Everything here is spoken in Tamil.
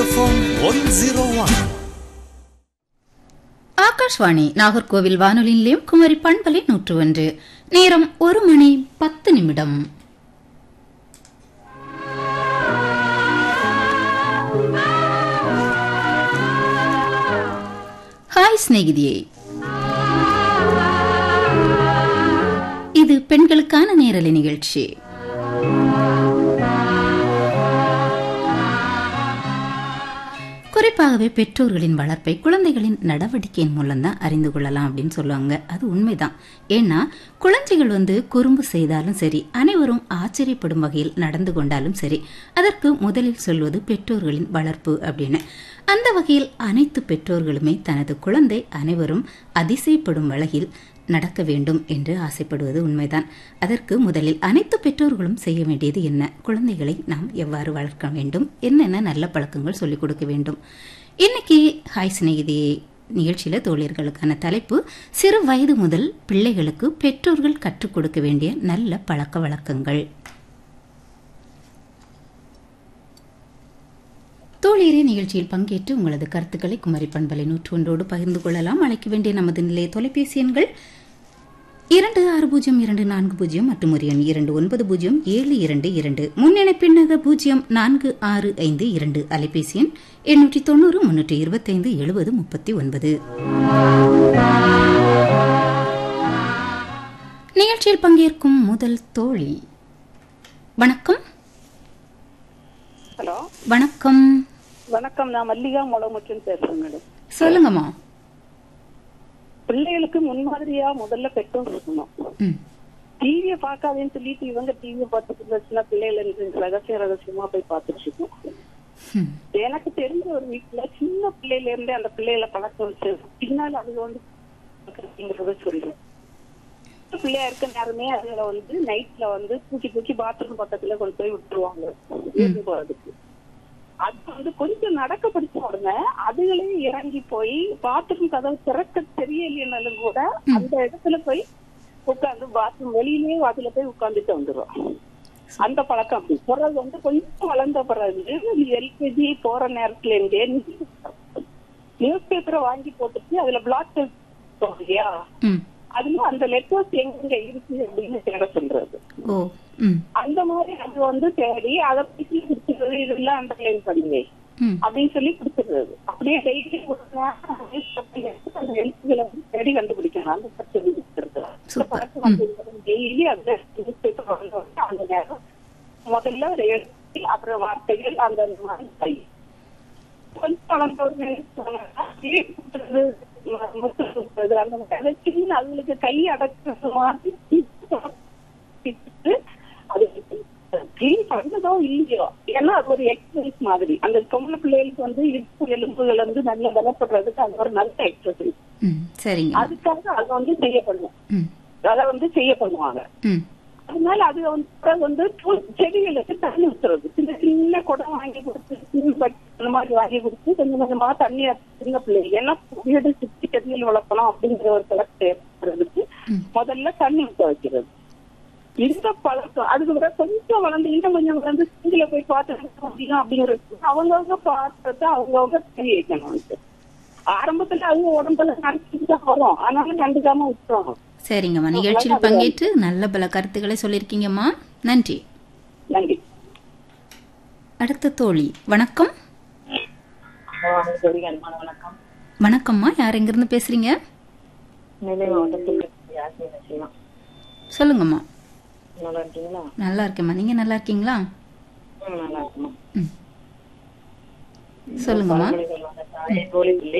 One zero one Akashvani Nagercoil வானொலி நிலையம் குமரி பண்பலை நூற்று ஒன்று நேரம் ஒரு மணி பத்து நிமிடம் ஹாய் சிநேகிதியே இது பெண்களுக்கான நேரலை நிகழ்ச்சி குறிப்பாகவே பெற்றோர்களின் வளர்ப்பை குழந்தைகளின் நடவடிக்கையின் மூலம் தான் அறிந்து கொள்ளலாம் அப்படின்னு சொல்லுவாங்க அது உண்மைதான் ஏன்னா குழந்தைகள் வந்து குறும்பு செய்தாலும் சரி அனைவரும் ஆச்சரியப்படும் வகையில் நடந்து கொண்டாலும் சரி அதற்கு முதலில் சொல்வது பெற்றோர்களின் வளர்ப்பு அப்படின்னு அந்த வகையில் அனைத்து பெற்றோர்களுமே தனது குழந்தை அனைவரும் அதிசயப்படும் வகையில் நடக்க வேண்டும் என்று ஆசைப்படுவது உண்மைதான் அதற்கு முதலில் அனைத்து பெற்றோர்களும் செய்ய வேண்டியது என்ன குழந்தைகளை நாம் எவ்வாறு வளர்க்க வேண்டும் என்னென்ன நல்ல பழக்கங்கள் சொல்லிக் கொடுக்க வேண்டும் இன்னைக்கு ஹாய் சிநேகிதி நிகழ்ச்சியில தோழியர்களுக்கான தலைப்பு சிறு வயது முதல் பிள்ளைகளுக்கு பெற்றோர்கள் கற்றுக் கொடுக்க வேண்டிய நல்ல பழக்க வழக்கங்கள் தோழியரே நிகழ்ச்சியில் பங்கேற்று உங்களது கருத்துக்களை குமரி பண்பலை நூற்று ஒன்றோடு பகிர்ந்து கொள்ளலாம் அழைக்க வேண்டிய நமது நிலைய தொலைபேசி எண்கள் இரண்டு ஆறு பூஜ்ஜியம் இரண்டு நான்கு பூஜ்ஜியம் மற்றும் ஒரு எண் இரண்டு ஒன்பது பூஜ்ஜியம் ஏழு இரண்டு இரண்டு முன்னிணைப்பின்னக பூஜ்ஜியம் நான்கு ஆறு ஐந்து இரண்டு அலைபேசி எண் எண்ணூற்றி தொண்ணூறு முன்னூற்றி இருபத்தைந்து எழுபது முப்பத்தி ஒன்பது நிகழ்ச்சியில் பங்கேற்கும் முதல் தோழி வணக்கம் ஹலோ வணக்கம் வணக்கம் நான் மல்லிகா முளமுச்சுன்னு பேசுறேன் மேடம் சொல்லுங்கம்மா பிள்ளைகளுக்கு முன்மாதிரியா முதல்ல பெற்றோர் இருக்கணும் ம் டிவியை பார்க்காதேன்னு சொல்லிட்டு இவங்க டிவியை பார்த்துட்டு இருந்துச்சுன்னா பிள்ளைகள் எனக்கு ரகசிய ரகசியமா போய் பார்த்துட்டு இருக்கோம் ம் எனக்கு தெரிஞ்ச ஒரு வீட்டுல சின்ன பிள்ளையில இருந்தே அந்த பிள்ளைகளை பழக்க வச்சு பின்னால் அது வந்து அப்படிங்கறத சொல்றேன் சின்ன பிள்ளையா இருக்க நேரமே அதுல வந்து நைட்ல வந்து தூக்கி தூக்கி பாத்ரூம் பக்கத்துல கொண்டு போய் விட்டுருவாங்க வீட்டுக்கு போறதுக்கு அது வந்து கொஞ்சம் நடக்க படிச்ச உடனே அதுகளே இறங்கி போய் பாத்ரூம் கதவு திறக்க தெரியலைன்னாலும் கூட அந்த இடத்துல போய் உட்கார்ந்து பாத்ரூம் வெளியிலேயே அதுல போய் உட்கார்ந்துட்டு வந்துடும் அந்த பழக்கம் அப்படி பிறகு வந்து கொஞ்சம் வளர்ந்த பிறகு எல்கேஜி போற நேரத்துல இருந்தே நியூஸ் பேப்பரை வாங்கி போட்டுட்டு அதுல பிளாக் இல்லையா ம் அதுல அந்த லெட்டர்ஸ் எங்க இருக்கு அப்படின்னு தேட சொல்றது ஓ ம் அந்த மாதிரி அது வந்து தேடி அதை பத்தி கொடுத்துறது இதெல்லாம் அண்டர்லைன் பண்ணுவேன் ம் அப்படின்னு சொல்லி கொடுத்துருது அப்படியே டெய்லி அந்த எழுத்துக்களை வந்து தேடி கண்டுபிடிக்கணும் அந்த பற்றி Super. டெய்லி அந்த newspaper வாங்க வந்து அந்த நேரம் முதல்ல ஒரு எழுத்து அப்புறம் வார்த்தைகள் அந்த மாதிரி கை. கொஞ்சம் வளர்ந்தவங்க என்ன சொன்னாங்கன்னா, அப்படியே கொடுத்துறது, மு- முத்து கொடுத்துறது, அந்த மாதிரி அதை சின்ன அதுகளுக்கு கை அடக்குறது மாதிரி பிடிச்சிட்டு அது கிளீன் பண்ணதோ இல்லையோ ஏன்னா அது ஒரு எக்ஸசைஸ் மாதிரி அந்த பொம்பளை பிள்ளைகளுக்கு வந்து இடுப்பு எலும்புகள் வந்து நல்ல பலப்படுறதுக்கு அது ஒரு நல்ல எக்ஸசைஸ் ம் சரிங்க அதுக்காக அதை வந்து செய்யப்படும் ம் அதை வந்து செய்ய பண்ணுவாங்க ம் அதனால அது வந்து அப்புறம் வந்து பூ- செடிகளுக்கு தண்ணி ஊத்துறது சின்ன சின்ன குடம் வாங்கி கொடுத்து சின்ன பட்- அந்த மாதிரி வாங்கி கொடுத்து கொஞ்சம் கொஞ்சமா தண்ணி சின்ன பிள்ளை ஏன்னா வீடு சுத்தி செடிகள் வளர்க்கணும் அப்படிங்கிற ஒரு பழக்கத்தை ஏற்படுறதுக்கு ம். முதல்ல தண்ணி ஊத்த வைக்கிறது இந்த பழக்கம் அதுக்கு விட கொஞ்சம் வளர்ந்து இன்னும் கொஞ்சம் வளர்ந்து சிங்கில போய் பார்த்து முடியும் அப்படிங்கிறது அவங்கவுங்க பார்த்தத அவங்கவுங்க தெரிய வைக்கணும் ஆரம்பத்துல அவங்க உடம்புல நடத்திட்டு தான் வரும் ஆனாலும் கண்டுக்காம விட்டுறோம் சரிங்கம்மா நிகழ்ச்சியில் பங்கேற்று நல்ல பல கருத்துக்களை சொல்லியிருக்கீங்கம்மா நன்றி நன்றி அடுத்த தோழி வணக்கம் வணக்கம் வணக்கம்மா யார் எங்கிருந்து பேசுறீங்க நெல்லை மாவட்டத்தில் யாசின் நசீமா சொல்லுங்கம்மா நல்லா இருக்கீங்களா நல்லா இருக்கேம்மா நீங்க நல்லா இருக்கீங்களா ம், நல்லா இருக்குமா ம் சொல்லுங்கம்மா பழமொழி சொல்லுவாங்க, தாயே போலி இல்லை